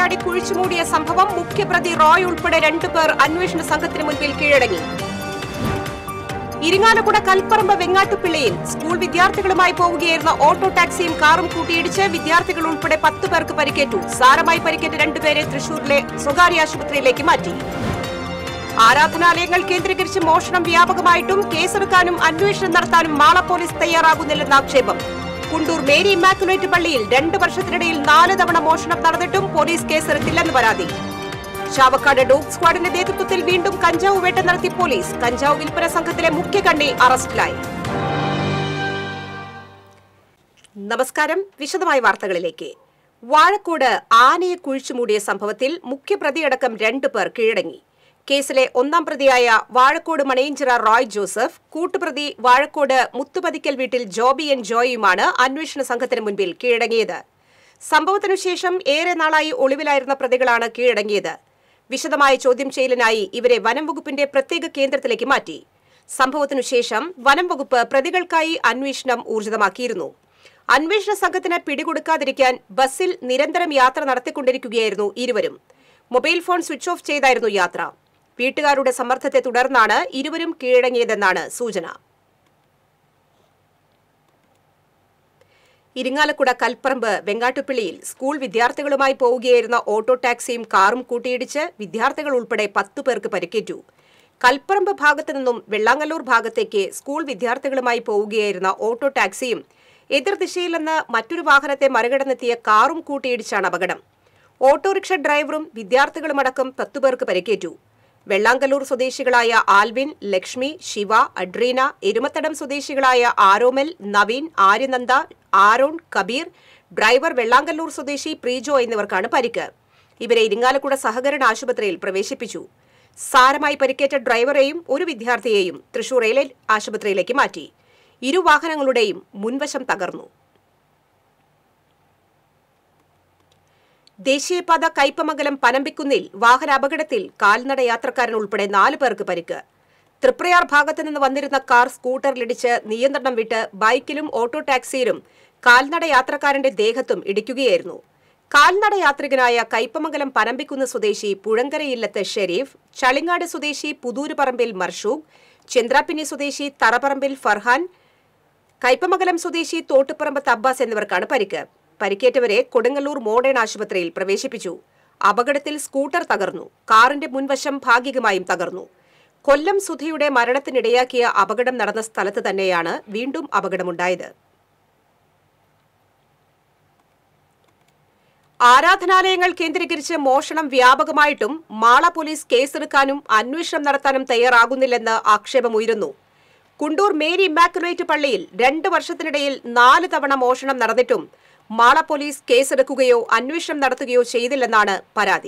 വേട്ടയാടി കുഴിച്ചുമൂടിയ സംഭവം മുഖ്യപ്രതി റോയ് ഉൾപ്പെടെ രണ്ടുപേർ അന്വേഷണ സംഘത്തിന് മുൻപിൽ കീഴടങ്ങി ഇരിങ്ങാലക്കുട കൽപ്പറമ്പ് വെങ്ങാട്ടുപിള്ളയിൽ സ്കൂൾ വിദ്യാർത്ഥികളുമായി പോവുകയായിരുന്ന ഓട്ടോ ടാക്സിയും കാറും കൂട്ടിയിടിച്ച് വിദ്യാർത്ഥികൾ ഉൾപ്പെടെ പത്ത് പേർക്ക് പരിക്കേറ്റു സാരമായി പരിക്കേറ്റ രണ്ടുപേരെ തൃശൂരിലെ സ്വകാര്യ ആശുപത്രിയിലേക്ക് മാറ്റി ആരാധനാലയങ്ങൾ കേന്ദ്രീകരിച്ച് മോഷണം വ്യാപകമായിട്ടും കേസെടുക്കാനും അന്വേഷണം നടത്താനും മാള പോലീസ് തയ്യാറാകുന്നില്ലെന്ന ആക്ഷേപം കുണ്ടൂർ മേരി ഇമാക്കുലേറ്റ് പള്ളിയിൽ രണ്ട് വർഷത്തിനിടയിൽ നാല് തവണ മോഷണം നടന്നിട്ടും പോലീസ് കേസെടുത്തില്ലെന്ന് പരാതി ചാവക്കാട് ഡോഗ് സ്ക്വാഡിന്റെ നേതൃത്വത്തിൽ വീണ്ടും കഞ്ചാവ് വേട്ട നടത്തി പോലീസ് കഞ്ചാവ് വിൽപ്പന സംഘത്തിലെ മുഖ്യ കണ്ണി അറസ്റ്റിലായി നമസ്കാരം വിശദമായ വാർത്തകളിലേക്ക് വാഴക്കോട് ആനയെ കുഴിച്ചുമൂടിയ സംഭവത്തിൽ മുഖ്യപ്രതിയടക്കം രണ്ടു പേർ കീഴടങ്ങി കേസിലെ ഒന്നാം പ്രതിയായ വാഴക്കോട് മണയിഞ്ചിറ റോയ് ജോസഫ് കൂട്ടുപ്രതി വാഴക്കോട് മുത്തുപതിക്കൽ വീട്ടിൽ ജോബി എൻ ജോയിയുമാണ് അന്വേഷണ സംഘത്തിന് മുൻപിൽ കീഴടങ്ങിയത് സംഭവത്തിനുശേഷം ഏറെ നാളായി ഒളിവിലായിരുന്ന പ്രതികളാണ് കീഴടങ്ങിയത് വിശദമായ ചോദ്യം ചെയ്യലിനായി ഇവരെ വനം വകുപ്പിന്റെ പ്രത്യേക കേന്ദ്രത്തിലേക്ക് മാറ്റി സംഭവത്തിനുശേഷം വനം വകുപ്പ് പ്രതികൾക്കായി അന്വേഷണം ഊർജിതമാക്കിയിരുന്നു അന്വേഷണ സംഘത്തിന് പിടികൊടുക്കാതിരിക്കാൻ ബസ്സിൽ നിരന്തരം യാത്ര നടത്തിക്കൊണ്ടിരിക്കുകയായിരുന്നു ഇരുവരും മൊബൈൽ ഫോൺ സ്വിച്ച് ഓഫ് ചെയ്തായിരുന്നു യാത്ര വീട്ടുകാരുടെ സമ്മർദ്ദത്തെ തുടർന്നാണ് ഇരുവരും കീഴടങ്ങിയതെന്നാണ് സൂചന ഇരിങ്ങാലക്കുട കൽപ്പറമ്പ് വെങ്ങാട്ടുപിള്ളിയിൽ സ്കൂൾ വിദ്യാർത്ഥികളുമായി പോവുകയായിരുന്ന ഓട്ടോ ടാക്സിയും കാറും കൂട്ടിയിടിച്ച് വിദ്യാർത്ഥികൾ ഉൾപ്പെടെ പത്തു പേർക്ക് പരിക്കേറ്റു കൽപ്പറമ്പ് ഭാഗത്തു നിന്നും വെള്ളാങ്ങല്ലൂർ ഭാഗത്തേക്ക് സ്കൂൾ വിദ്യാർത്ഥികളുമായി പോവുകയായിരുന്ന ഓട്ടോ ടാക്സിയും എതിർദിശയിൽ നിന്ന് മറ്റൊരു വാഹനത്തെ മറികടന്നെത്തിയ കാറും കൂട്ടിയിടിച്ചാണ് അപകടം ഓട്ടോറിക്ഷ ഡ്രൈവറും വിദ്യാർത്ഥികളുമടക്കം പത്തുപേർക്ക് പരിക്കേറ്റു വെള്ളാങ്കല്ലൂർ സ്വദേശികളായ ആൽവിൻ ലക്ഷ്മി ശിവ അഡ്രീന എരുമത്തടം സ്വദേശികളായ ആരോമൽ നവീൻ ആര്യനന്ദ ആരോൺ കബീർ ഡ്രൈവർ വെള്ളാങ്കല്ലൂർ സ്വദേശി പ്രീജോ എന്നിവർക്കാണ് പരിക്ക് ഇവരെ ഇരിങ്ങാലക്കുട സഹകരണ ആശുപത്രിയിൽ പ്രവേശിപ്പിച്ചു സാരമായി പരിക്കേറ്റ ഡ്രൈവറെയും ഒരു വിദ്യാർത്ഥിയെയും തൃശൂർ റെയിൽവേ ആശുപത്രിയിലേക്ക് മാറ്റി ഇരു വാഹനങ്ങളുടെയും മുൻവശം തകർന്നു ദേശീയപാത കയ്പമംഗലം പനമ്പിക്കുന്നിൽ വാഹനാപകടത്തിൽ കാൽനട യാത്രക്കാരൻ ഉൾപ്പെടെ നാല് പേർക്ക് പരിക്ക് തൃപ്രയാർ ഭാഗത്തു നിന്ന് വന്നിരുന്ന കാർ സ്കൂട്ടറിലിടിച്ച് നിയന്ത്രണം വിട്ട് ബൈക്കിലും ഓട്ടോ ടാക്സിയിലും കാൽനട യാത്രക്കാരന്റെ ദേഹത്തും ഇടിക്കുകയായിരുന്നു കാൽനട യാത്രികനായ കയ്പമംഗലം പനമ്പിക്കുന്ന് സ്വദേശി പുഴങ്കരയില്ലത്ത് ഷെരീഫ് ചളിങ്ങാട് സ്വദേശി പുതൂരുപറമ്പിൽ മർഷൂഖ് ചന്ദ്രാപ്പിനി സ്വദേശി തറപറമ്പിൽ ഫർഹാൻ കയ്പമംഗലം സ്വദേശി തോട്ടുപറമ്പത്ത് അബ്ബാസ് എന്നിവർക്കാണ് പരിക്ക് പരിക്കേറ്റവരെ കൊടുങ്ങല്ലൂർ മോഡേൺ ആശുപത്രിയിൽ പ്രവേശിപ്പിച്ചു അപകടത്തിൽ സ്കൂട്ടർ തകർന്നു കാറിന്റെ മുൻവശം ഭാഗികമായും തകർന്നു കൊല്ലം സുധയുടെ മരണത്തിനിടയാക്കിയ അപകടം നടന്ന സ്ഥലത്ത് തന്നെയാണ് വീണ്ടും അപകടമുണ്ടായത് ആരാധനാലയങ്ങൾ കേന്ദ്രീകരിച്ച് മോഷണം വ്യാപകമായിട്ടും മാള പോലീസ് കേസെടുക്കാനും അന്വേഷണം നടത്താനും തയ്യാറാകുന്നില്ലെന്ന് ആക്ഷേപമുയരുന്നു കുണ്ടൂർ മേരി ഇമാക്കുലേറ്റ് പള്ളിയിൽ രണ്ട് വർഷത്തിനിടയിൽ നാല് തവണ മോഷണം നടന്നിട്ടും മാള പോലീസ് കേസെടുക്കുകയോ അന്വേഷണം നടത്തുകയോ ചെയ്തില്ലെന്നാണ് പരാതി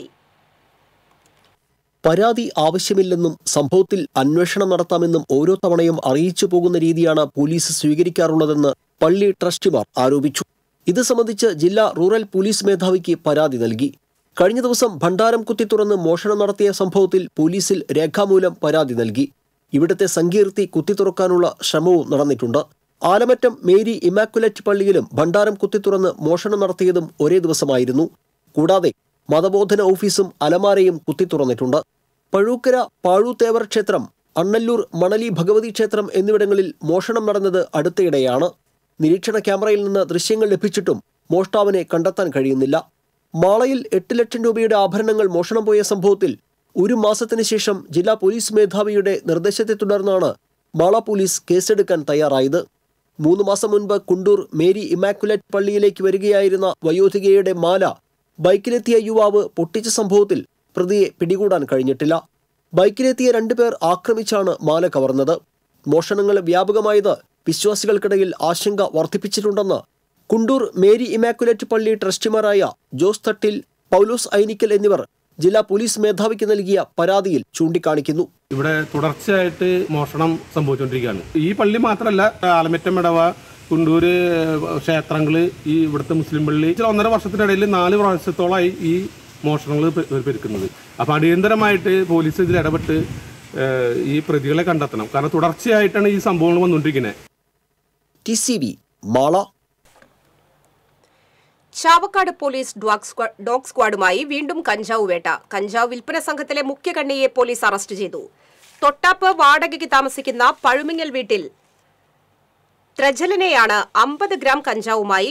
പരാതി ആവശ്യമില്ലെന്നും സംഭവത്തിൽ അന്വേഷണം നടത്താമെന്നും ഓരോ തവണയും അറിയിച്ചു പോകുന്ന രീതിയാണ് പോലീസ് സ്വീകരിക്കാറുള്ളതെന്ന് പള്ളി ട്രസ്റ്റിമാർ ആരോപിച്ചു ഇത് സംബന്ധിച്ച് ജില്ലാ റൂറൽ പോലീസ് മേധാവിക്ക് പരാതി നൽകി കഴിഞ്ഞ ദിവസം ഭണ്ഡാരം കുത്തി തുറന്ന് മോഷണം നടത്തിയ സംഭവത്തിൽ പോലീസിൽ രേഖാമൂലം പരാതി നൽകി ഇവിടുത്തെ സങ്കീർത്തി കുത്തിത്തുറക്കാനുള്ള ശ്രമവും നടന്നിട്ടുണ്ട് ആലമറ്റം മേരി ഇമാക്കുലറ്റ് പള്ളിയിലും ഭണ്ഡാരം കുത്തിത്തുറന്ന് മോഷണം നടത്തിയതും ഒരേ ദിവസമായിരുന്നു കൂടാതെ മതബോധന ഓഫീസും അലമാരയും കുത്തിത്തുറന്നിട്ടുണ്ട് പഴൂക്കര പാഴൂത്തേവർ ക്ഷേത്രം അണ്ണല്ലൂർ മണലി ഭഗവതി ക്ഷേത്രം എന്നിവിടങ്ങളിൽ മോഷണം നടന്നത് അടുത്തയിടെയാണ് നിരീക്ഷണ ക്യാമറയിൽ നിന്ന് ദൃശ്യങ്ങൾ ലഭിച്ചിട്ടും മോഷ്ടാവിനെ കണ്ടെത്താൻ കഴിയുന്നില്ല മാളയിൽ എട്ട് ലക്ഷം രൂപയുടെ ആഭരണങ്ങൾ മോഷണം പോയ സംഭവത്തിൽ ഒരു മാസത്തിന് ശേഷം ജില്ലാ പോലീസ് മേധാവിയുടെ നിർദ്ദേശത്തെ തുടർന്നാണ് മാള പോലീസ് കേസെടുക്കാൻ തയ്യാറായത് മൂന്ന് മാസം മുൻപ് കുണ്ടൂർ മേരി ഇമാക്കുലേറ്റ് പള്ളിയിലേക്ക് വരികയായിരുന്ന വയോധികയുടെ മാല ബൈക്കിലെത്തിയ യുവാവ് പൊട്ടിച്ച സംഭവത്തിൽ പ്രതിയെ പിടികൂടാൻ കഴിഞ്ഞിട്ടില്ല ബൈക്കിലെത്തിയ രണ്ടുപേർ ആക്രമിച്ചാണ് മാല കവർന്നത് മോഷണങ്ങൾ വ്യാപകമായത് വിശ്വാസികൾക്കിടയിൽ ആശങ്ക വർദ്ധിപ്പിച്ചിട്ടുണ്ടെന്ന് കുണ്ടൂർ മേരി ഇമാക്കുലേറ്റ് പള്ളി ട്രസ്റ്റിമാരായ ജോസ് തട്ടിൽ പൗലോസ് ഐനിക്കൽ എന്നിവർ ജില്ലാ പോലീസ് മേധാവിക്ക് നൽകിയ പരാതിയിൽ ചൂണ്ടിക്കാണിക്കുന്നു ഇവിടെ തുടർച്ചയായിട്ട് മോഷണം സംഭവിച്ചുകൊണ്ടിരിക്കുകയാണ് ഈ പള്ളി മാത്രമല്ല ആലമറ്റം ഇടവ കുണ്ടൂര് ക്ഷേത്രങ്ങള് ഈ ഇവിടുത്തെ മുസ്ലിം പള്ളി ചില ഒന്നര വർഷത്തിനിടയിൽ നാല് പ്രാവശ്യത്തോളമായി ഈ മോഷണങ്ങൾ പെരുക്കുന്നത് അപ്പോൾ അടിയന്തരമായിട്ട് പോലീസ് ഇതിൽ ഇടപെട്ട് ഏഹ്, ഈ പ്രതികളെ കണ്ടെത്തണം കാരണം തുടർച്ചയായിട്ടാണ് ഈ സംഭവങ്ങൾ വന്നുകൊണ്ടിരിക്കുന്നത് T C V Mala Chavakkad police dog squad- dog സ്ക്വാഡുമായി വീണ്ടും കഞ്ചാവ് വേട്ട കഞ്ചാവ് വിൽപ്പന സംഘത്തിലെ മുഖ്യ കണ്ണിയെ പോലീസ് അറസ്റ്റ് ചെയ്തു തൊട്ടാപ്പ് വാടകയ്ക്ക് താമസിക്കുന്ന പഴുമിങ്ങൽ വീട്ടിൽ ത്രജലിനെയാണ് അമ്പത് ഗ്രാം കഞ്ചാവുമായി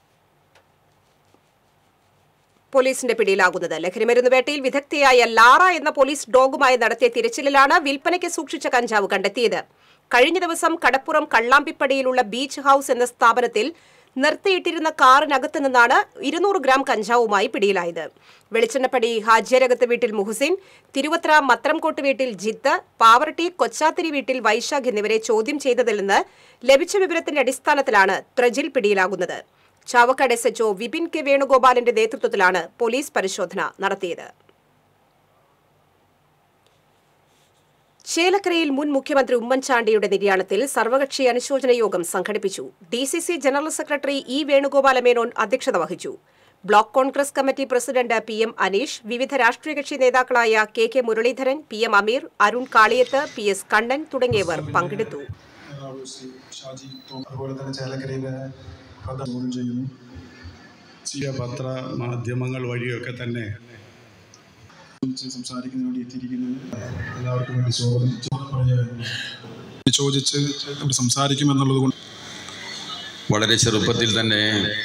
പോലീസിന്റെ പിടിയിലാകുന്നത് ലഹരിമരുന്ന് വേട്ടയിൽ വിദഗ്ധയായ ലാറ എന്ന പോലീസ് ഡോഗുമായി നടത്തിയ തിരച്ചിലിലാണ് വിൽപ്പനയ്ക്ക് സൂക്ഷിച്ച കഞ്ചാവ് കണ്ടെത്തിയത് കഴിഞ്ഞ ദിവസം കടപ്പുറം കള്ളാമ്പിപ്പടിയിലുള്ള ബീച്ച് ഹൌസ് എന്ന സ്ഥാപനത്തിൽ നിർത്തിയിട്ടിരുന്ന കാറിനകത്ത് നിന്നാണ് ഇരുന്നൂറ് ഗ്രാം കഞ്ചാവുമായി പിടിയിലായത് വെളിച്ചെണ്ണപ്പടി ഹാജ്യരകത്ത് വീട്ടിൽ മുഹസിൻ തിരുവത്ര മത്രംകോട്ട് വീട്ടിൽ ജിത്ത് പാവർട്ടി കൊച്ചാത്തിരി വീട്ടിൽ വൈശാഖ് എന്നിവരെ ചോദ്യം ചെയ്തതിൽ നിന്ന് ലഭിച്ച വിവരത്തിന്റെ അടിസ്ഥാനത്തിലാണ് ത്രജിൽ പിടിയിലാകുന്നത് Chavakkad S HO Vipin K വേണുഗോപാലിന്റെ നേതൃത്വത്തിലാണ് പോലീസ് പരിശോധന നടത്തിയത് ചേലക്കരയിൽ മുൻ മുഖ്യമന്ത്രി ഉമ്മൻചാണ്ടിയുടെ നിര്യാണത്തിൽ സർവകക്ഷി അനുശോചന യോഗം സംഘടിപ്പിച്ചു D C C general secretary E Venugopala Menon അധ്യക്ഷത വഹിച്ചു block Congress committee president P M Aneesh വിവിധ രാഷ്ട്രീയ കക്ഷി നേതാക്കളായ K K Muraleedharan P M Ameer Arun Kaliyath P S Kannan തുടങ്ങിയവർ പങ്കെടുത്തു നേതാവ് ശ്രീ ഷാജി തോം അതുപോലെ തന്നെ ചേലക്കരയിലെ പ്രധാനം ചെയ്യുന്നു ചില പത്ര മാധ്യമങ്ങൾ വഴിയൊക്കെ തന്നെ വിളിച്ച് സംസാരിക്കുന്നതിന് വേണ്ടി എത്തിയിരിക്കുന്നത് എല്ലാവർക്കും വേണ്ടി സ്വാഗതം സ്വാഗതം പറഞ്ഞു ചോദിച്ച് അവർ സംസാരിക്കുമെന്നുള്ളത് കൊണ്ട് വളരെ ചെറുപ്പത്തിൽ തന്നെ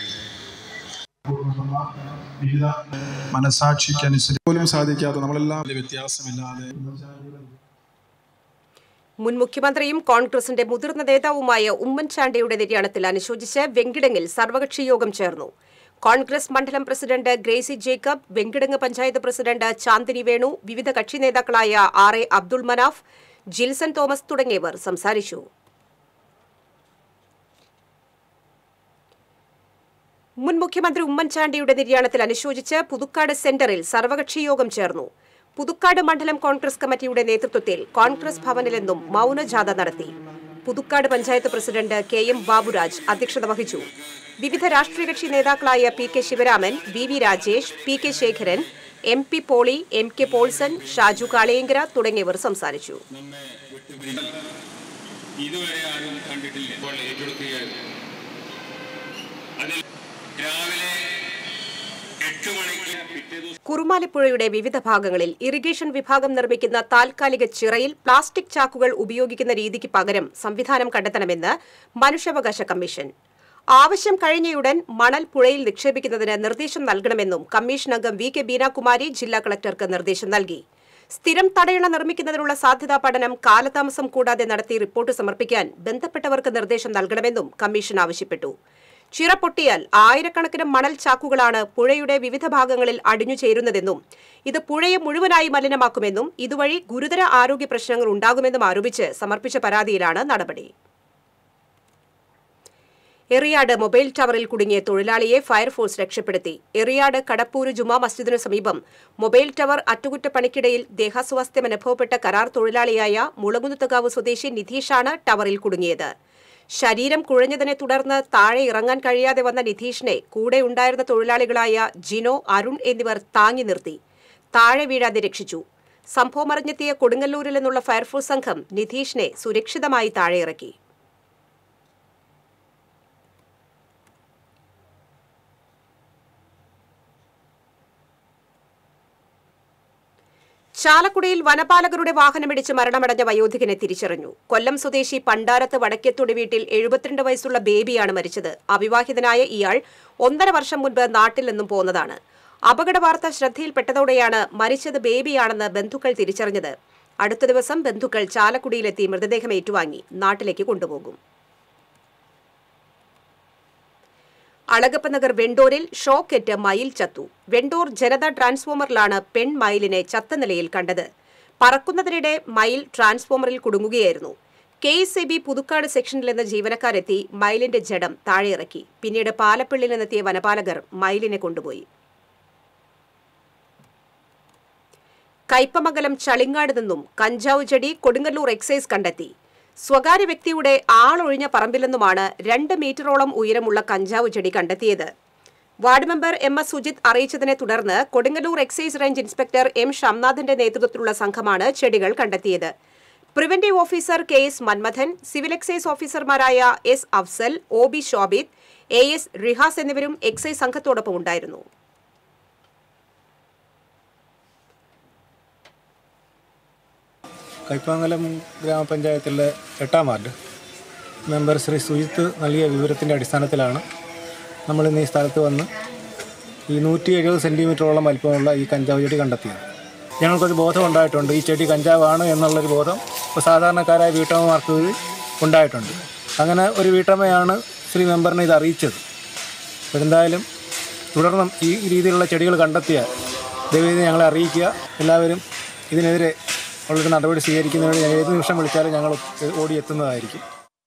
വിവിധ മനസാക്ഷിക്ക് അനുസരിച്ച് പോലും സാധിക്കാത്ത നമ്മളെല്ലാം വലിയ വ്യത്യാസമില്ലാതെ മുൻ മുഖ്യമന്ത്രിയും കോൺഗ്രസിന്റെ മുതിർന്ന നേതാവുമായ ഉമ്മൻചാണ്ടിയുടെ നിര്യാണത്തിൽ അനുശോചിച്ച് വെങ്കിടങ്ങിൽ സർവകക്ഷി യോഗം ചേർന്നു കോൺഗ്രസ് മണ്ഡലം പ്രസിഡന്റ് ഗ്രേസി ജേക്കബ് വെങ്കിടങ്ങ് പഞ്ചായത്ത് പ്രസിഡന്റ് ചാന്ദിനി വേണു വിവിധ കക്ഷി നേതാക്കളായ ആർ എ അബ്ദുൾ മനാഫ് ജിൽസൺ തോമസ് തുടങ്ങിയവർ സംസാരിച്ചു മുൻ മുഖ്യമന്ത്രി ഉമ്മൻചാണ്ടിയുടെ നിര്യാണത്തിൽ അനുശോചിച്ച് പുതുക്കാട് സെന്ററിൽ സർവകക്ഷി യോഗം ചേർന്നു പുതുക്കാട് മണ്ഡലം കോൺഗ്രസ് കമ്മിറ്റിയുടെ നേതൃത്വത്തിൽ കോൺഗ്രസ് ഭവനിൽ നിന്നും മൗനജാഥ നടത്തി Puthukkad panchayat president K M Baburaj അധ്യക്ഷത വഹിച്ചു വിവിധ രാഷ്ട്രീയ കക്ഷി നേതാക്കളായ P K Sivaraman V V Rajesh P K Sekharan M P Poly M K Paulson Shaju Kalayankara തുടങ്ങിയവർ സംസാരിച്ചു ഇതുവരെ ആരും കണ്ടിട്ടില്ല ഇപ്പോൾ ഏറ്റെടുക്കുകയായിരുന്നു അതിൽ രാവിലെ എട്ട് മണിക്ക് പിറ്റേ ദിവസം കുറുമാലിപ്പുഴയുടെ വിവിധ ഭാഗങ്ങളിൽ ഇറിഗേഷൻ വിഭാഗം നിർമ്മിക്കുന്ന താൽക്കാലിക ചിറയിൽ പ്ലാസ്റ്റിക് ചാക്കുകൾ ഉപയോഗിക്കുന്ന രീതിക്ക് പകരം സംവിധാനം കണ്ടെത്തണമെന്ന് മനുഷ്യാവകാശ കമ്മീഷൻ ആവശ്യം കഴിഞ്ഞയുടൻ മണൽ പുഴയിൽ നിക്ഷേപിക്കുന്നതിന് നിർദ്ദേശം നൽകണമെന്നും കമ്മീഷൻ അംഗം വി കെ ബീനാകുമാരി ജില്ലാ കളക്ടർക്ക് നിർദ്ദേശം നൽകി സ്ഥിരം തടയണ നിർമ്മിക്കുന്നതിനുള്ള സാധ്യതാ പഠനം കാലതാമസം കൂടാതെ നടത്തി റിപ്പോർട്ട് സമർപ്പിക്കാൻ ബന്ധപ്പെട്ടവർക്ക് നിർദ്ദേശം നൽകണമെന്നും കമ്മീഷൻ ആവശ്യപ്പെട്ടു ചിറ പൊട്ടിയാൽ ആയിരക്കണക്കിന് മണൽ ചാക്കുകളാണ് പുഴയുടെ വിവിധ ഭാഗങ്ങളിൽ അടിഞ്ഞു ചേരുന്നതെന്നും ഇത് പുഴയെ മുഴുവനായി മലിനമാക്കുമെന്നും ഇതുവഴി ഗുരുതര ആരോഗ്യ പ്രശ്നങ്ങൾ ഉണ്ടാകുമെന്നും ആരോപിച്ച് സമർപ്പിച്ച പരാതിയിലാണ് നടപടി എറിയാട് മൊബൈൽ ടവറിൽ കുടുങ്ങിയ തൊഴിലാളിയെ ഫയർഫോഴ്സ് രക്ഷപ്പെടുത്തി എറിയാട് കടപ്പൂര് ജുമാ മസ്ജിദിനു സമീപം മൊബൈൽ ടവർ അറ്റകുറ്റപ്പണിക്കിടയിൽ ദേഹാസ്വാസ്ഥ്യം അനുഭവപ്പെട്ട കരാർ തൊഴിലാളിയായ മുളകുന്നത്തുകാവ് സ്വദേശി നിധീഷാണ് ടവറിൽ കുടുങ്ങിയത് ശരീരം കുഴഞ്ഞതിനെ തുടർന്ന് താഴെ ഇറങ്ങാൻ കഴിയാതെ വന്ന നിധീഷിനെ കൂടെ ഉണ്ടായിരുന്ന തൊഴിലാളികളായ ജിനോ അരുൺ എന്നിവർ താങ്ങി നിർത്തി താഴെ വീഴാതെ രക്ഷിച്ചു സംഭവമറിഞ്ഞെത്തിയ കൊടുങ്ങല്ലൂരിൽ നിന്നുള്ള ഫയർഫോഴ്സ് സംഘം നിധീഷിനെ സുരക്ഷിതമായി താഴെ ഇറക്കി ചാലക്കുടിയിൽ വനപാലകരുടെ വാഹനമിടിച്ച് മരണമടഞ്ഞ വയോധികനെ തിരിച്ചറിഞ്ഞു കൊല്ലം സ്വദേശി പണ്ടാരത്ത് വടക്കേത്തൊടി വീട്ടിൽ എഴുപത്തിരണ്ട് വയസ്സുള്ള ബേബിയാണ് മരിച്ചത് അവിവാഹിതനായ ഇയാൾ ഒന്നര വർഷം മുൻപ് നാട്ടിൽ നിന്നും പോന്നതാണ് അപകട വാർത്ത ശ്രദ്ധയിൽപ്പെട്ടതോടെയാണ് മരിച്ചത് ബേബിയാണെന്ന് ബന്ധുക്കൾ തിരിച്ചറിഞ്ഞത് അടുത്ത ദിവസം ബന്ധുക്കൾ ചാലക്കുടിയിലെത്തി മൃതദേഹം ഏറ്റുവാങ്ങി നാട്ടിലേക്ക് കൊണ്ടുപോകും അളഗപ്പ നഗർ വെണ്ടൂരിൽ ഷോക്കേറ്റ് മയിൽ ചത്തു വെണ്ടൂർ ജനത ട്രാൻസ്ഫോമറിലാണ് പെൺ മയിലിനെ ചത്ത നിലയിൽ കണ്ടത് പറക്കുന്നതിനിടെ മയിൽ ട്രാൻസ്ഫോമറിൽ കുടുങ്ങുകയായിരുന്നു K S E B Puthukkad സെക്ഷനിൽ നിന്ന് ജീവനക്കാരെത്തി മയിലിന്റെ ജഡം താഴെയിറക്കി പിന്നീട് പാലപ്പള്ളിയിൽ നിന്നെത്തിയ വനപാലകർ മയിലിനെ കൊണ്ടുപോയി കയ്പമംഗലം ചളിങ്ങാട് നിന്നും കഞ്ചാവ് ചെടി കൊടുങ്ങല്ലൂർ എക്സൈസ് കണ്ടെത്തി സ്വകാര്യ വ്യക്തിയുടെ ആളൊഴിഞ്ഞ പറമ്പിൽ നിന്നുമാണ് രണ്ട് മീറ്ററോളം ഉയരമുള്ള കഞ്ചാവ് ചെടി കണ്ടെത്തിയത് ward member M S Sujith അറിയിച്ചതിനെ തുടർന്ന് Kodungallur excise range inspector M ഷംനാഥിന്റെ നേതൃത്വത്തിലുള്ള സംഘമാണ് ചെടികൾ കണ്ടെത്തിയത് preventive officer K S Manmadhan civil excise ഓഫീസർമാരായ S Afsal O B Shobith A S Rihas എന്നിവരും എക്സൈസ് സംഘത്തോടൊപ്പം ഉണ്ടായിരുന്നു കൈപ്പാങ്ങലം ഗ്രാമപഞ്ചായത്തിലെ എട്ടാം വാർഡ് മെമ്പർ ശ്രീ സുജിത്ത് നൽകിയ വിവരത്തിൻ്റെ അടിസ്ഥാനത്തിലാണ് നമ്മളിന്ന് ഈ സ്ഥലത്ത് വന്ന് ഈ നൂറ്റി എഴുപത് സെൻറ്റിമീറ്ററോളം വലിപ്പമുള്ള ഈ കഞ്ചാവ് ചെടി കണ്ടെത്തിയത് ഞങ്ങൾക്കൊരു ബോധം ഉണ്ടായിട്ടുണ്ട് ഈ ചെടി കഞ്ചാവാണ് എന്നുള്ളൊരു ബോധം ഇപ്പോൾ സാധാരണക്കാരായ വീട്ടമ്മമാർക്ക് കൂടി ഉണ്ടായിട്ടുണ്ട് അങ്ങനെ ഒരു വീട്ടമ്മയാണ് ശ്രീ മെമ്പറിനെ ഇത് അറിയിച്ചത് അപ്പോൾ എന്തായാലും തുടർന്നും ഈ രീതിയിലുള്ള ചെടികൾ കണ്ടെത്തിയാൽ ദയവേദി ഞങ്ങളെ അറിയിക്കുക എല്ലാവരും ഇതിനെതിരെ ഉള്ളൊരു നടപടി സ്വീകരിക്കുന്നതിന് ഞങ്ങൾ ഏത് നിമിഷം വിളിച്ചാലും ഞങ്ങൾ ഓടിയെത്തുന്നതായിരിക്കും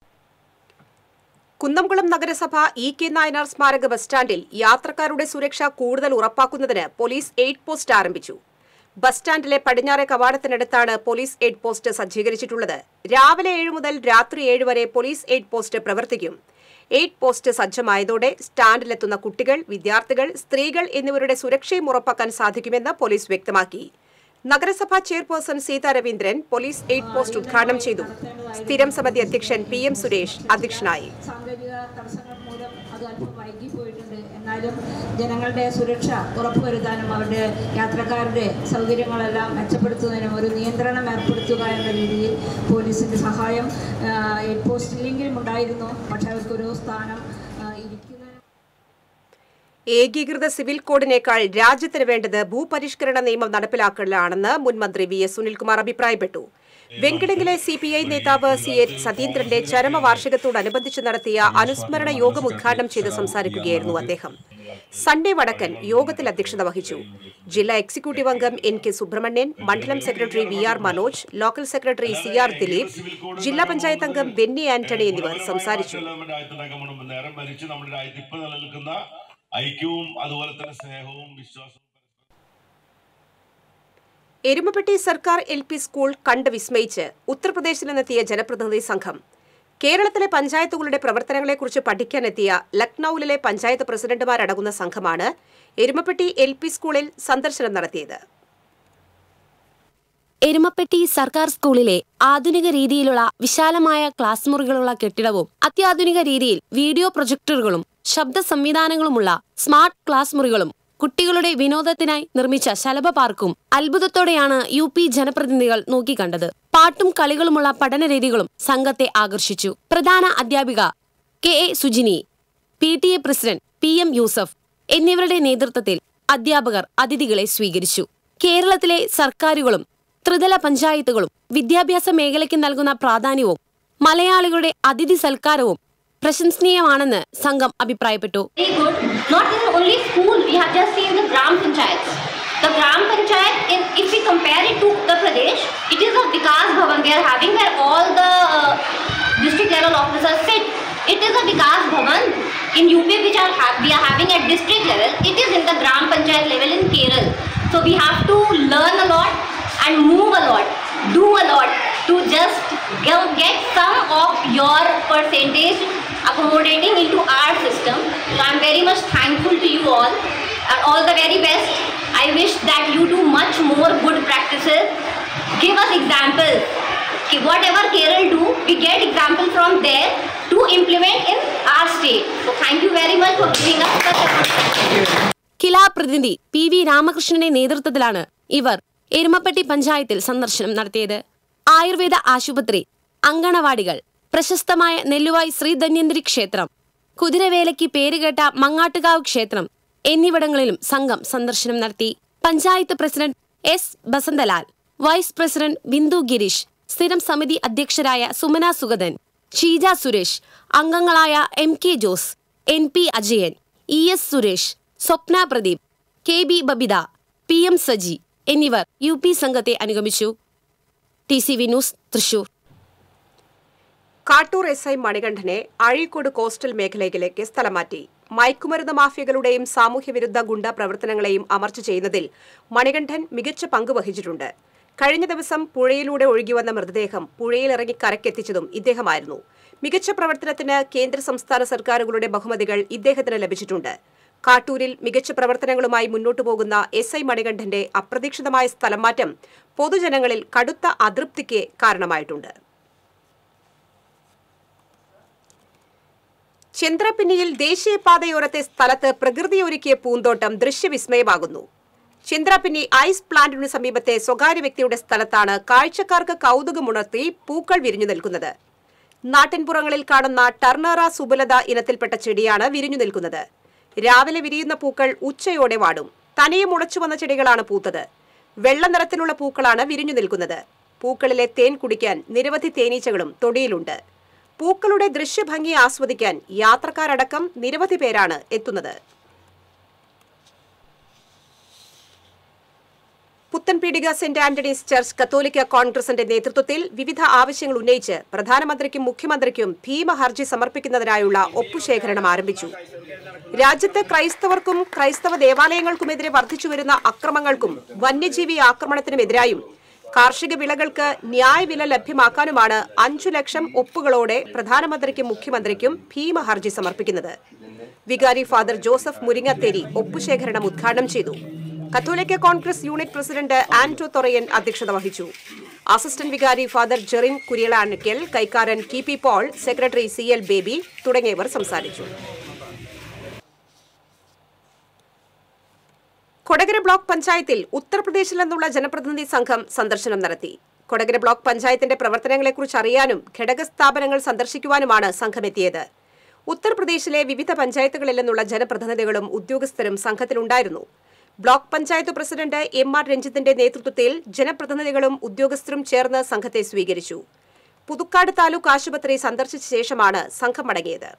കുന്നംകുളം നഗരസഭ ഇ കെ നായനാർ സ്മാരക ബസ് സ്റ്റാൻഡിൽ യാത്രക്കാരുടെ സുരക്ഷ കൂടുതൽ ഉറപ്പാക്കുന്നതിന് പോലീസ് എയ്ഡ് പോസ്റ്റ് ആരംഭിച്ചു ബസ് സ്റ്റാൻഡിലെ പടിഞ്ഞാറെ കവാടത്തിനടുത്താണ് പോലീസ് എയ്ഡ് പോസ്റ്റ് സജ്ജീകരിച്ചിട്ടുള്ളത് രാവിലെ ഏഴ് മുതൽ രാത്രി ഏഴ് വരെ പോലീസ് എയ്ഡ് പോസ്റ്റ് പ്രവർത്തിക്കും എയ്ഡ് പോസ്റ്റ് സജ്ജമായതോടെ സ്റ്റാൻഡിലെത്തുന്ന കുട്ടികൾ വിദ്യാർത്ഥികൾ സ്ത്രീകൾ എന്നിവരുടെ സുരക്ഷയും ഉറപ്പാക്കാൻ സാധിക്കുമെന്ന് പോലീസ് വ്യക്തമാക്കി നഗരസഭാ chairperson Seetha Raveendran police aid post ഉദ്ഘാടനം ചെയ്തു സ്ഥിരം സമിതി അധ്യക്ഷൻ പി എം സുരേഷ് അധ്യക്ഷനായി സാങ്കേതിക തടസ്സങ്ങൾ മൂലം അത് അല്പം വൈകിപ്പോയിട്ടുണ്ട് എന്നാലും ജനങ്ങളുടെ സുരക്ഷ ഉറപ്പുവരുത്താനും അവരുടെ യാത്രക്കാരുടെ സൗകര്യങ്ങളെല്ലാം മെച്ചപ്പെടുത്തുന്നതിനും ഒരു നിയന്ത്രണം ഏർപ്പെടുത്തുക എന്ന രീതിയിൽ പോലീസിൻ്റെ സഹായം എയ്ഡ് പോസ്റ്റിലെങ്കിലും ഉണ്ടായിരുന്നു പക്ഷേ അവർക്കൊരു സ്ഥാനം ആ, ഇരിക്കുന്ന ഏകീകൃത സിവിൽ കോഡിനേക്കാൾ രാജ്യത്തിന് വേണ്ടത് ഭൂപരിഷ്കരണ നിയമം നടപ്പിലാക്കലാണെന്ന് മുൻ മന്ത്രി വി എസ് സുനിൽകുമാർ അഭിപ്രായപ്പെട്ടു വെങ്കിടങ്ങിലെ സി പി ഐ നേതാവ് സി എ സതീന്ദ്രന്റെ ചരമവാർഷികത്തോടനുബന്ധിച്ച് നടത്തിയ അനുസ്മരണ യോഗം ഉദ്ഘാടനം ചെയ്ത് സംസാരിക്കുകയായിരുന്നു അദ്ദേഹം സൺഡേ വടക്കൻ യോഗത്തിൽ അധ്യക്ഷത വഹിച്ചു ജില്ലാ എക്സിക്യൂട്ടീവ് അംഗം എൻ കെ സുബ്രഹ്മണ്യൻ മണ്ഡലം secretary V R Manoj local secretary C R Dileep ജില്ലാ പഞ്ചായത്ത് അംഗം ബെന്നി ആന്റണി എന്നിവർ സംസാരിച്ചു നമ്മുടെ രാജ്യത്തുണ്ടാക്കാൻ പോകണം നേരം മരിച്ച് നമ്മുടെ രാജ്യത്ത് ഇപ്പൊ നിലനിൽക്കുന്ന ഐക്യവും അതുപോലെ തന്നെ സ്നേഹവും വിശ്വാസവും എരുമപ്പെട്ടി സർക്കാർ എൽ പി സ്കൂൾ കണ്ട് വിസ്മയിച്ച് ഉത്തർപ്രദേശിൽ നിന്നെത്തിയ ജനപ്രതിനിധി സംഘം കേരളത്തിലെ പഞ്ചായത്തുകളുടെ പ്രവർത്തനങ്ങളെക്കുറിച്ച് പഠിക്കാനെത്തിയ ലക്നൌവിലെ പഞ്ചായത്ത് പ്രസിഡന്റുമാരടങ്ങുന്ന സംഘമാണ് എരുമപ്പെട്ടി എൽ പി സ്കൂളിൽ സന്ദർശനം നടത്തിയത് എരുമപ്പെട്ടി സർക്കാർ സ്കൂളിലെ ആധുനിക രീതിയിലുള്ള വിശാലമായ ക്ലാസ് മുറികളുള്ള കെട്ടിടവും അത്യാധുനിക രീതിയിൽ വീഡിയോ പ്രൊജക്ടറുകളും ശബ്ദ സംവിധാനങ്ങളുമുള്ള സ്മാർട്ട് ക്ലാസ് മുറികളും കുട്ടികളുടെ വിനോദത്തിനായി നിർമ്മിച്ച ശലഭ പാർക്കും അത്ഭുതത്തോടെയാണ് യു പി ജനപ്രതിനിധികൾ നോക്കിക്കണ്ടത് പാട്ടും കളികളുമുള്ള പഠനരീതികളും സംഘത്തെ ആകർഷിച്ചു പ്രധാന അധ്യാപിക K A Sujini P T A president P M Yusuf എന്നിവരുടെ നേതൃത്വത്തിൽ അധ്യാപകർ അതിഥികളെ സ്വീകരിച്ചു കേരളത്തിലെ സർക്കാരുകളും ത്രിതല പഞ്ചായത്തുകളും വിദ്യാഭ്യാസ മേഖലയ്ക്ക് നൽകുന്ന പ്രാധാന്യവും മലയാളികളുടെ അതിഥി സൽക്കാരവും പ്രശംസനീയമാണെന്ന് സംഘം അഭിപ്രായപ്പെട്ടു very good. Not in only school, we have just seen the Gram Panchayats. The Gram Panchayat, in, if we compare it to Uttar Pradesh, it is a Vikas Bhavan we are having where all the uh, district level officers sit. It is a Vikas Bhavan in UP which are ha- we are having at district level. It is in the Gram Panchayat level in Kerala. So we have to learn a lot and move a lot, do a lot to just go- get some of your percentage accommodating into our system. So I'm very much thankful to you all and all the very best. I wish that you do much more good practices. Give us examples. Ki- Whatever Kerala do, we get example from there to implement in our state. So thank you very much for giving us such a good കിലാ പ്രതിനിധി P V രാമകൃഷ്ണന്റെ നേതൃത്വത്തിലാണ് ഇവർ എരുമപ്പെട്ടി പഞ്ചായത്തിൽ സന്ദർശനം നടത്തിയത് ആയുർവേദ ആശുപത്രി അങ്കണവാടികൾ പ്രശസ്തമായ നെല്ലുവായ് ശ്രീധന്യന്തിരി ക്ഷേത്രം കുതിരവേലയ്ക്ക് പേരുകേട്ട മങ്ങാട്ടുകാവ് ക്ഷേത്രം എന്നിവിടങ്ങളിലും സംഘം സന്ദർശനം നടത്തി panchayat president S Basanthalal vice president Bindu Gireesh സ്ഥിരം സമിതി അധ്യക്ഷരായ സുമന സുഗതൻ ഷീജ സുരേഷ് അംഗങ്ങളായ M K Jose N P Ajayan E S Suresh Swapna Pradeep K B Babitha P M Saji എന്നിവർ യു പി സംഘത്തെ അനുഗമിച്ചു T C V news Thrissur Kattoor S I മണികണ്ഠനെ അഴീക്കോട് കോസ്റ്റൽ മേഖലയിലേക്ക് സ്ഥലം മാറ്റി മയക്കുമരുന്ന് മാഫിയകളുടെയും സാമൂഹ്യവിരുദ്ധ ഗുണ്ട പ്രവർത്തനങ്ങളെയും അമർച്ച ചെയ്യുന്നതിൽ മണികണ്ഠൻ മികച്ച പങ്ക് വഹിച്ചിട്ടുണ്ട് കഴിഞ്ഞ ദിവസം പുഴയിലൂടെ ഒഴുകിവന്ന മൃതദേഹം പുഴയിലിറങ്ങി കരക്കെത്തിച്ചതും ഇദ്ദേഹമായിരുന്നു മികച്ച പ്രവർത്തനത്തിന് കേന്ദ്ര സംസ്ഥാന സർക്കാരുകളുടെ ബഹുമതികൾ ഇദ്ദേഹത്തിന് ലഭിച്ചിട്ടുണ്ട് കാട്ടൂരിൽ മികച്ച പ്രവർത്തനങ്ങളുമായി മുന്നോട്ടു പോകുന്ന എസ് ഐ മണികണ്ഠന്റെ അപ്രതീക്ഷിതമായ സ്ഥലം മാറ്റം പൊതുജനങ്ങളിൽ കടുത്ത അതൃപ്തിക്ക് കാരണമായിട്ടുണ്ട് ചന്ദ്രപിന്നിയിൽ ദേശീയപാതയോരത്തെ സ്ഥലത്ത് പ്രകൃതിയൊരുക്കിയ പൂന്തോട്ടം ദൃശ്യവിസ്മയമാകുന്നു ചന്ദ്രപിന്നി ഐസ് പ്ലാന്റിനു സമീപത്തെ സ്വകാര്യ വ്യക്തിയുടെ സ്ഥലത്താണ് കാഴ്ചക്കാർക്ക് കൗതുകമുണർത്തി പൂക്കൾ വിരിഞ്ഞു നിൽക്കുന്നത് നാട്ടിൻപുറങ്ങളിൽ കാണുന്ന ടർണറ സുബലത ഇനത്തിൽപ്പെട്ട ചെടിയാണ് വിരിഞ്ഞു നിൽക്കുന്നത് രാവിലെ വിരിയുന്ന പൂക്കൾ ഉച്ചയോടെ വാടും തനിയെ മുളച്ചു വന്ന ചെടികളാണ് പൂത്തത് വെള്ള നിറത്തിലുള്ള പൂക്കളാണ് വിരിഞ്ഞു നിൽക്കുന്നത് പൂക്കളിലെ തേൻ കുടിക്കാൻ നിരവധി തേനീച്ചകളും തൊടിയിലുണ്ട് പൂക്കളുടെ ദൃശ്യഭംഗി ആസ്വദിക്കാൻ യാത്രക്കാരടക്കം നിരവധി പേരാണ് എത്തുന്നത് പുത്തൻപീടിക സെന്റ് ആന്റണീസ് ചർച്ച് കത്തോലിക്ക കോൺഗ്രസിന്റെ നേതൃത്വത്തിൽ വിവിധ ആവശ്യങ്ങൾ ഉന്നയിച്ച് പ്രധാനമന്ത്രിക്കും മുഖ്യമന്ത്രിക്കും ഭീമ ഹർജി സമർപ്പിക്കുന്നതിനായുള്ള ഒപ്പുശേഖരണം ആരംഭിച്ചു രാജ്യത്ത് ക്രൈസ്തവർക്കും ക്രൈസ്തവ ദേവാലയങ്ങൾക്കുമെതിരെ വർദ്ധിച്ചുവരുന്ന അക്രമങ്ങൾക്കും വന്യജീവി ആക്രമണത്തിനുമെതിരായും കാർഷിക വിളകൾക്ക് ന്യായവില ലഭ്യമാക്കാനുമാണ് അഞ്ചു ലക്ഷം ഒപ്പുകളോടെ പ്രധാനമന്ത്രിക്കും മുഖ്യമന്ത്രിക്കും ഭീമ ഹർജി സമർപ്പിക്കുന്നത് വികാരി ഫാദർ ജോസഫ് മുരിങ്ങത്തേരി ഒപ്പുശേഖരണം ഉദ്ഘാടനം ചെയ്തു കത്തോലിക്ക കോൺഗ്രസ് യൂണിറ്റ് പ്രസിഡന്റ് ആന്റോ തൊറയൻ അധ്യക്ഷത വഹിച്ചു അസിസ്റ്റന്റ് വികാരി ഫാദർ ജെറിൻ കുരിയളാനിക്കൽ കൈക്കാരൻ T P Paul secretary C L Baby തുടങ്ങിയവർ സംസാരിച്ചു കൊടകര ബ്ലോക്ക് പഞ്ചായത്തിൽ ഉത്തർപ്രദേശിൽ നിന്നുള്ള ജനപ്രതിനിധി സംഘം സന്ദർശനം നടത്തി കൊടകര ബ്ലോക്ക് പഞ്ചായത്തിന്റെ പ്രവർത്തനങ്ങളെക്കുറിച്ച് അറിയാനും ഘടക സ്ഥാപനങ്ങൾ സന്ദർശിക്കുവാനുമാണ് സംഘം എത്തിയത് ഉത്തർപ്രദേശിലെ വിവിധ പഞ്ചായത്തുകളിൽ നിന്നുള്ള ജനപ്രതിനിധികളും ഉദ്യോഗസ്ഥരും സംഘത്തിലുണ്ടായിരുന്നു block panchayat president M R രഞ്ജിത്തിന്റെ നേതൃത്വത്തിൽ ജനപ്രതിനിധികളും ഉദ്യോഗസ്ഥരും ചേർന്ന് സംഘത്തെ സ്വീകരിച്ചു പുതുക്കാട് താലൂക്ക് ആശുപത്രി സന്ദർശിച്ച ശേഷമാണ് സംഘം മടങ്ങിയത്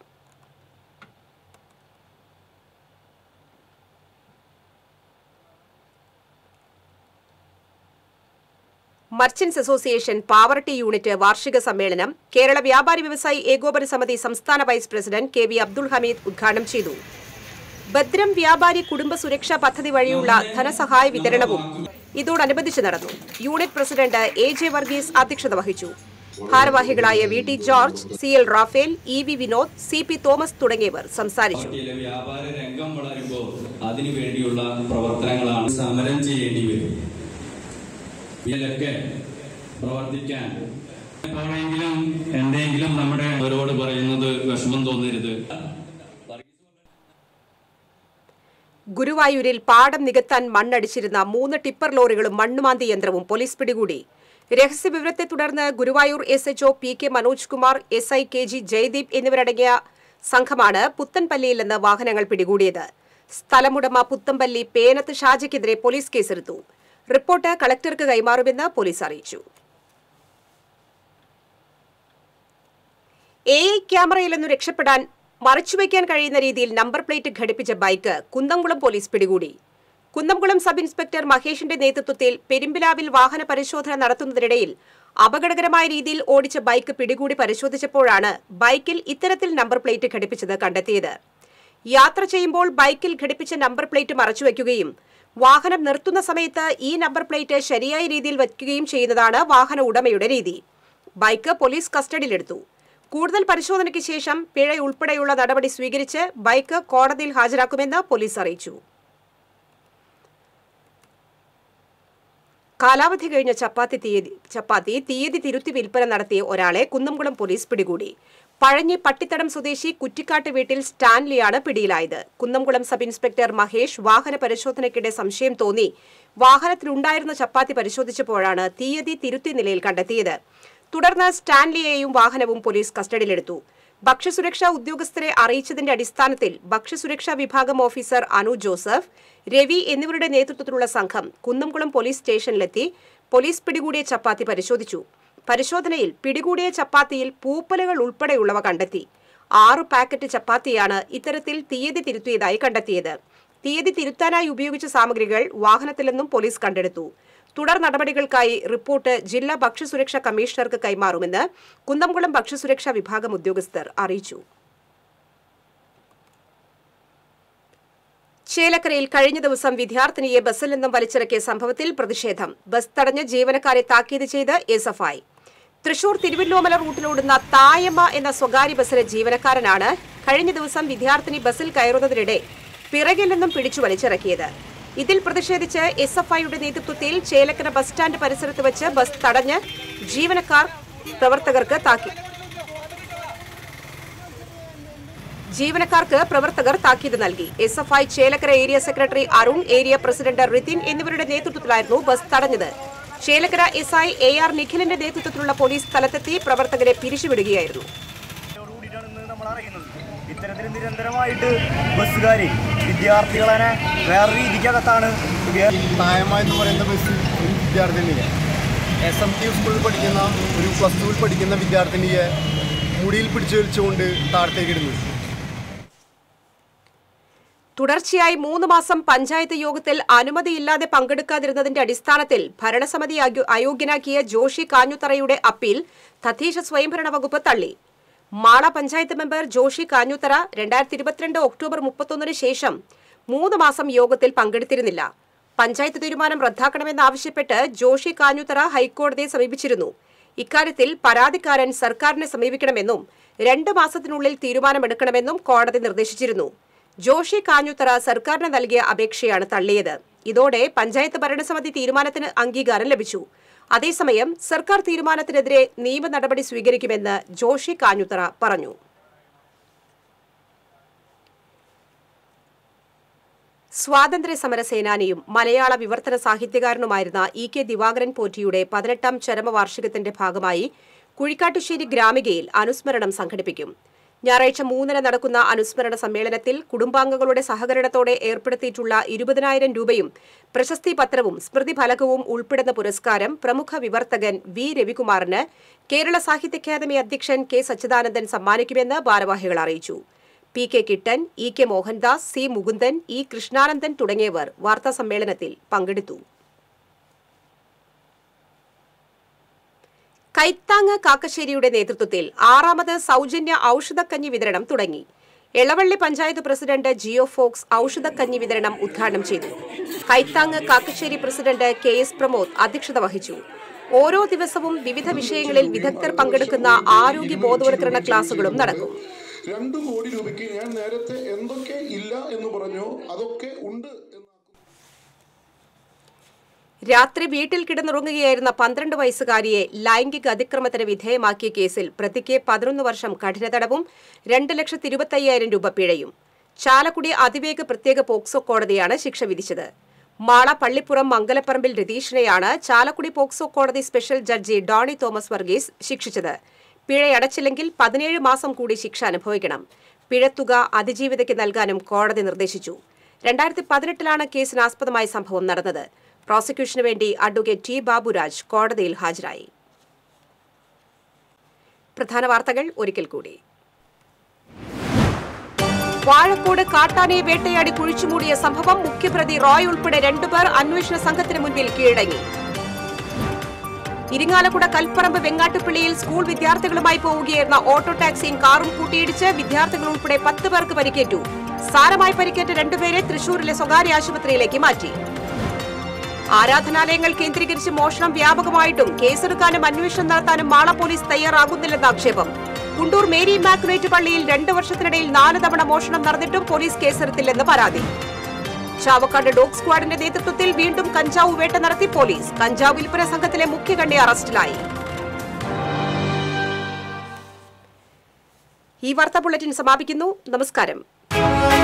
മർച്ചന്റ്സ് അസോസിയേഷൻ പാവർട്ടി യൂണിറ്റ് വാർഷിക സമ്മേളനം കേരള വ്യാപാരി വ്യവസായി ഏകോപന സമിതി സംസ്ഥാന vice president K V Abdul Hameed ഉദ്ഘാടനം ചെയ്തു ഭദ്രം വ്യാപാരി കുടുംബ സുരക്ഷാ പദ്ധതി വഴിയുള്ള ധനസഹായ വിതരണവും ഇതോടനുബന്ധിച്ച് നടന്നു unit president A J Varghese അധ്യക്ഷത വഹിച്ചു ഭാരവാഹികളായ V T George C L Raphael E V Vinod C P Thomas തുടങ്ങിയവർ സംസാരിച്ചു പാർട്ടിയിലെ വ്യാപാര രംഗം വളരുമ്പോൾ അതിനു വേണ്ടിയുള്ള പ്രവർത്തനങ്ങളാണ് സമരം ചെയ്യേണ്ടി വരും ഇതിലൊക്കെ പ്രവർത്തിക്കാൻ എപ്പോഴെങ്കിലും എന്തെങ്കിലും നമ്മുടെ അവരോട് പറയുന്നത് വിഷമം തോന്നരുത് ഗുരുവായൂരിൽ പാടം നികത്താൻ മണ്ണടിച്ചിരുന്ന മൂന്ന് ടിപ്പർ ലോറികളും മണ്ണുമാന്തി യന്ത്രവും പോലീസ് പിടികൂടി രഹസ്യവിവരത്തെ തുടർന്ന് Guruvayur S H O P K Manoj Kumar S I K G Jayadeep എന്നിവരടങ്ങിയ സംഘമാണ് പുത്തൻപല്ലിയിൽ നിന്ന് വാഹനങ്ങൾ പിടികൂടിയത് സ്ഥലമുടമ പുത്തമ്പള്ളി പേനത്ത് ഷാജിക്കെതിരെ പോലീസ് കേസെടുത്തു റിപ്പോർട്ട് കളക്ടർക്ക് കൈമാറുമെന്ന് പോലീസ് അറിയിച്ചു എ ഐ ക്യാമറയിൽ നിന്ന് രക്ഷപ്പെടാൻ മറച്ചുവെക്കാൻ കഴിയുന്ന രീതിയിൽ നമ്പർ പ്ലേറ്റ് ഘടിപ്പിച്ച ബൈക്ക് കുന്നംകുളം പോലീസ് പിടികൂടി കുന്നംകുളം സബ് ഇൻസ്പെക്ടർ മഹേഷിന്റെ നേതൃത്വത്തിൽ പെരുമ്പിലാവിൽ വാഹന പരിശോധന നടത്തുന്നതിനിടയിൽ അപകടകരമായ രീതിയിൽ ഓടിച്ച ബൈക്ക് പിടികൂടി പരിശോധിച്ചപ്പോഴാണ് ബൈക്കിൽ ഇത്തരത്തിൽ നമ്പർ പ്ലേറ്റ് ഘടിപ്പിച്ചത് കണ്ടെത്തിയത് യാത്ര ചെയ്യുമ്പോൾ ബൈക്കിൽ ഘടിപ്പിച്ച നമ്പർ പ്ലേറ്റ് മറച്ചുവെക്കുകയും വാഹനം നിർത്തുന്ന സമയത്ത് ഈ നമ്പർ പ്ലേറ്റ് ശരിയായ രീതിയിൽ വയ്ക്കുകയും ചെയ്യുന്നതാണ് വാഹന ഉടമയുടെ രീതി ബൈക്ക് പോലീസ് കസ്റ്റഡിയിലെടുത്തു കൂടുതൽ പരിശോധനയ്ക്ക് ശേഷം പിഴ ഉൾപ്പെടെയുള്ള നടപടി സ്വീകരിച്ച് ബൈക്ക് കോടതിയിൽ ഹാജരാക്കുമെന്ന് പോലീസ് അറിയിച്ചു കാലാവധി കഴിഞ്ഞ ചപ്പാത്തി തീയതി ചപ്പാത്തി തീയതി തിരുത്തി വിൽപ്പന നടത്തിയ ഒരാളെ കുന്നംകുളം പോലീസ് പിടികൂടി പഴഞ്ഞി പട്ടിത്തടം സ്വദേശി കുറ്റിക്കാട്ട് വീട്ടിൽ സ്റ്റാൻലിയാണ് പിടിയിലായത് കുന്നംകുളം സബ് ഇൻസ്പെക്ടർ മഹേഷ് വാഹന പരിശോധനയ്ക്കിടെ സംശയം തോന്നി വാഹനത്തിലുണ്ടായിരുന്ന ചപ്പാത്തി പരിശോധിച്ചപ്പോഴാണ് തീയതി തിരുത്തി നിലയിൽ കണ്ടെത്തിയത് തുടർന്ന് സ്റ്റാൻലിയെയും വാഹനവും പോലീസ് കസ്റ്റഡിയിലെടുത്തു ഭക്ഷ്യസുരക്ഷാ ഉദ്യോഗസ്ഥരെ അറിയിച്ചതിന്റെ അടിസ്ഥാനത്തിൽ ഭക്ഷ്യസുരക്ഷാ വിഭാഗം ഓഫീസർ അനു ജോസഫ് രവി എന്നിവരുടെ നേതൃത്വത്തിലുള്ള സംഘം കുന്നംകുളം പോലീസ് സ്റ്റേഷനിലെത്തി പോലീസ് പിടികൂടിയ ചപ്പാത്തി പരിശോധിച്ചു പരിശോധനയിൽ പിടികൂടിയ ചപ്പാത്തിയിൽ പൂപ്പലുകൾ ഉൾപ്പെടെയുള്ളവ കണ്ടെത്തി ആറ് പാക്കറ്റ് ചപ്പാത്തിയാണ് ഇത്തരത്തിൽ തീയതി തിരുത്തിയതായി കണ്ടെത്തിയത് തീയതി തിരുത്താനായി ഉപയോഗിച്ച സാമഗ്രികൾ വാഹനത്തിൽ നിന്നും പോലീസ് കണ്ടെടുത്തു തുടർ നടപടികൾക്കായി റിപ്പോർട്ട് ജില്ലാ ഭക്ഷ്യസുരക്ഷാ കമ്മീഷണർക്ക് കൈമാറുമെന്ന് കുന്നംകുളം ഭക്ഷ്യസുരക്ഷാ വിഭാഗം ഉദ്യോഗസ്ഥർ അറിയിച്ചു ചേലക്കരയിൽ കഴിഞ്ഞ ദിവസം വിദ്യാർത്ഥിനിയെ ബസ്സിൽ നിന്നും വലിച്ചിറക്കിയ സംഭവത്തിൽ പ്രതിഷേധം ബസ് തടഞ്ഞ് ജീവനക്കാരെ താക്കീത് ചെയ്ത് S F I Thrissur Thiruvilwamala റൂട്ടിലോടുന്ന തായമ്മ എന്ന സ്വകാര്യ ബസ്സിലെ ജീവനക്കാരനാണ് കഴിഞ്ഞ ദിവസം വിദ്യാർത്ഥിനി ബസ്സിൽ കയറുന്നതിനിടെ പിറകിൽ നിന്നും പിടിച്ചു വലിച്ചിറക്കിയത് ഇതിൽ പ്രതിഷേധിച്ച് എസ് എഫ് ഐയുടെ നേതൃത്വത്തിൽ ചേലക്കര ബസ് സ്റ്റാൻഡ് പരിസരത്ത് വെച്ച് ബസ് തടഞ്ഞ് ജീവനക്കാർ പ്രവർത്തകർക്ക് താക്കി ജീവനക്കാർക്ക് പ്രവർത്തകർ താക്കീത് നൽകി S F I Chelakkara area secretary Arun area president Rithin എന്നിവരുടെ നേതൃത്വത്തിലായിരുന്നു ബസ് തടഞ്ഞത് Chelakkara S I A R നിഖിലിന്റെ നേതൃത്വത്തിലുള്ള പോലീസ് സ്ഥലത്തെത്തി പ്രവർത്തകരെ പിരിച്ചുവിടുകയായിരുന്നു ഇത്തരത്തിൽ നിരന്തരമായിട്ട് ബസ്സുകാർ വിദ്യാർത്ഥികളെ വേറെ രീതിക്കകത്താണ് തായമ്മ എന്ന് പറയുന്ന ബസ് ഒരു വിദ്യാർത്ഥിനിയെ എസ് എം ടി സ്കൂളിൽ പഠിക്കുന്ന ഒരു പ്ലസ് ടുവിൽ പഠിക്കുന്ന വിദ്യാർത്ഥിനിയെ മുടിയിൽ പിടിച്ചു വലിച്ചുകൊണ്ട് താഴത്തേക്കിടുന്നു തുടർച്ചയായി മൂന്ന് മാസം പഞ്ചായത്ത് യോഗത്തിൽ അനുമതിയില്ലാതെ പങ്കെടുക്കാതിരുന്നതിന്റെ അടിസ്ഥാനത്തിൽ ഭരണസമിതി അയോ- അയോഗ്യനാക്കിയ ജോഷി കാഞ്ഞുത്തറയുടെ അപ്പീൽ തദ്ദേശ സ്വയംഭരണ വകുപ്പ് തള്ളി മാള പഞ്ചായത്ത് മെമ്പർ ജോഷി കാഞ്ഞുത്തറ രണ്ടായിരത്തി ഇരുപത്തിരണ്ട് ഒക്ടോബർ മുപ്പത്തൊന്നിന് ശേഷം മൂന്ന് മാസം യോഗത്തിൽ പങ്കെടുത്തിരുന്നില്ല പഞ്ചായത്ത് തീരുമാനം റദ്ദാക്കണമെന്നാവശ്യപ്പെട്ട് ജോഷി കാഞ്ഞുത്തറ ഹൈക്കോടതിയെ സമീപിച്ചിരുന്നു ഇക്കാര്യത്തിൽ പരാതിക്കാരൻ സർക്കാരിനെ സമീപിക്കണമെന്നും രണ്ട് മാസത്തിനുള്ളിൽ തീരുമാനമെടുക്കണമെന്നും കോടതി നിർദ്ദേശിച്ചിരുന്നു ജോഷി കാഞ്ഞുത്തറ സർക്കാരിന് നൽകിയ അപേക്ഷയാണ് തള്ളിയത് ഇതോടെ പഞ്ചായത്ത് ഭരണസമിതി തീരുമാനത്തിന് അംഗീകാരം ലഭിച്ചു അതേസമയം സർക്കാർ തീരുമാനത്തിനെതിരെ നിയമ നടപടി സ്വീകരിക്കുമെന്ന് ജോഷി കാഞ്ഞുത്തറ പറഞ്ഞു സ്വാതന്ത്ര്യ സമര സേനാനിയും മലയാള വിവർത്തന സാഹിത്യകാരനുമായിരുന്ന ഇ കെ ദിവാകരൻ പോറ്റിയുടെ പതിനെട്ടാം ചരമവാർഷികത്തിന്റെ ഭാഗമായി കുഴിക്കാട്ടുശ്ശേരി ഗ്രാമികയിൽ അനുസ്മരണം സംഘടിപ്പിക്കും ഞായറാഴ്ച മൂന്നിന് നടക്കുന്ന അനുസ്മരണ സമ്മേളനത്തിൽ കുടുംബാംഗങ്ങളുടെ സഹകരണത്തോടെ ഏർപ്പെടുത്തിയിട്ടുള്ള ഇരുപതിനായിരം രൂപയും പ്രശസ്തി പത്രവും സ്മൃതി ഫലകവും ഉൾപ്പെടുന്ന പുരസ്കാരം പ്രമുഖ വിവർത്തകൻ വി രവികുമാറിന് കേരള സാഹിത്യ അക്കാദമി അധ്യക്ഷൻ കെ സച്ചിദാനന്ദൻ സമ്മാനിക്കുമെന്ന് ഭാരവാഹികൾ അറിയിച്ചു P K Kittan E K Mohandas C Mukundan E Krishnanandan തുടങ്ങിയവർ വാർത്താസമ്മേളനത്തിൽ പങ്കെടുത്തു കൈത്താങ് കാക്കശ്ശേരിയുടെ നേതൃത്വത്തിൽ ആറാമത് സൗജന്യ ഔഷധക്കഞ്ഞി വിതരണം തുടങ്ങി Elavally panchayat president Geo Fox ഔഷധക്കഞ്ഞി വിതരണം ഉദ്ഘാടനം ചെയ്തു കൈത്താങ് Kakkassery president K S Pramod അധ്യക്ഷത വഹിച്ചു ഓരോ ദിവസവും വിവിധ വിഷയങ്ങളിൽ വിദഗ്ധർ പങ്കെടുക്കുന്ന ആരോഗ്യ ബോധവൽക്കരണ ക്ലാസുകളും നടക്കും രണ്ടു കോടി രൂപയ്ക്ക് ഞാൻ നേരത്തെ എന്തൊക്കെ ഇല്ല എന്ന് പറഞ്ഞു അതൊക്കെ ഉണ്ട് രാത്രി വീട്ടിൽ കിടന്നുറങ്ങുകയായിരുന്ന പന്ത്രണ്ട് വയസ്സുകാരിയെ ലൈംഗിക അതിക്രമത്തിന് വിധേയമാക്കിയ കേസിൽ പ്രതിക്ക് പതിനൊന്ന് വർഷം കഠിന തടവും രണ്ട് ലക്ഷത്തി ഇരുപത്തയ്യായിരം രൂപ പിഴയും ചാലക്കുടി അതിവേഗ പ്രത്യേക പോക്സോ കോടതിയാണ് ശിക്ഷ വിധിച്ചത് മാള പള്ളിപ്പുറം മംഗലപ്പറമ്പിൽ രതീഷിനെയാണ് ചാലക്കുടി പോക്സോ കോടതി special judge Donny Thomas Varghese ശിക്ഷിച്ചത് പിഴയടച്ചില്ലെങ്കിൽ പതിനേഴ് മാസം കൂടി ശിക്ഷ അനുഭവിക്കണം പിഴത്തുക അതിജീവിതയ്ക്ക് നൽകാനും കോടതി നിർദ്ദേശിച്ചു രണ്ടായിരത്തി പതിനെട്ടിലാണ് കേസിനാസ്പദമായ സംഭവം നടന്നത് പ്രോസിക്യൂഷന് വേണ്ടി അഡ്വക്കേറ്റ് ടി ബാബുരാജ് കോടതിയിൽ ഹാജരായി പ്രധാന വാർത്തകൾ ഒരിക്കൽ കൂടി വാഴക്കോട് കാട്ടാനയെ വേട്ടയാടി കുഴിച്ചുമൂടിയ സംഭവം മുഖ്യപ്രതി റോയ് ഉൾപ്പെടെ രണ്ടുപേർ അന്വേഷണ സംഘത്തിന് മുൻപിൽ കീഴടങ്ങി ഇരിങ്ങാലക്കുട കൽപ്പറമ്പ് വെങ്ങാട്ടുപള്ളിയിൽ സ്കൂൾ വിദ്യാർത്ഥികളുമായി പോവുകയായിരുന്ന ഓട്ടോ ടാക്സിയും കാറും കൂട്ടിയിടിച്ച് വിദ്യാർത്ഥികൾ ഉൾപ്പെടെ പത്ത് പേർക്ക് പരിക്കേറ്റു സാരമായി പരിക്കേറ്റ രണ്ടുപേരെ തൃശൂരിലെ സ്വകാര്യ ആശുപത്രിയിലേക്ക് മാറ്റി ആരാധനാലയങ്ങൾ കേന്ദ്രീകരിച്ച് മോഷണം വ്യാപകമായിട്ടും കേസെടുക്കാനും അന്വേഷണം നടത്താനും മാള പോലീസ് തയ്യാറാകുന്നില്ലെന്ന ആക്ഷേപം കുണ്ടൂർ മേരി ഇമാക്കുലേറ്റ് പള്ളിയിൽ രണ്ട് വർഷത്തിനിടയിൽ നാല് തവണ മോഷണം നടന്നിട്ടും പോലീസ് കേസെടുത്തില്ലെന്ന് പരാതി ചാവക്കാട് ഡോഗ് സ്ക്വാഡിന്റെ നേതൃത്വത്തിൽ വീണ്ടും കഞ്ചാവ് വേട്ട നടത്തി പോലീസ് കഞ്ചാവ് വിൽപ്പന സംഘത്തിലെ മുഖ്യകണ്ണി അറസ്റ്റിലായി ഈ വാർത്താ ബുള്ളറ്റിൻ സമാപിക്കുന്നു നമസ്കാരം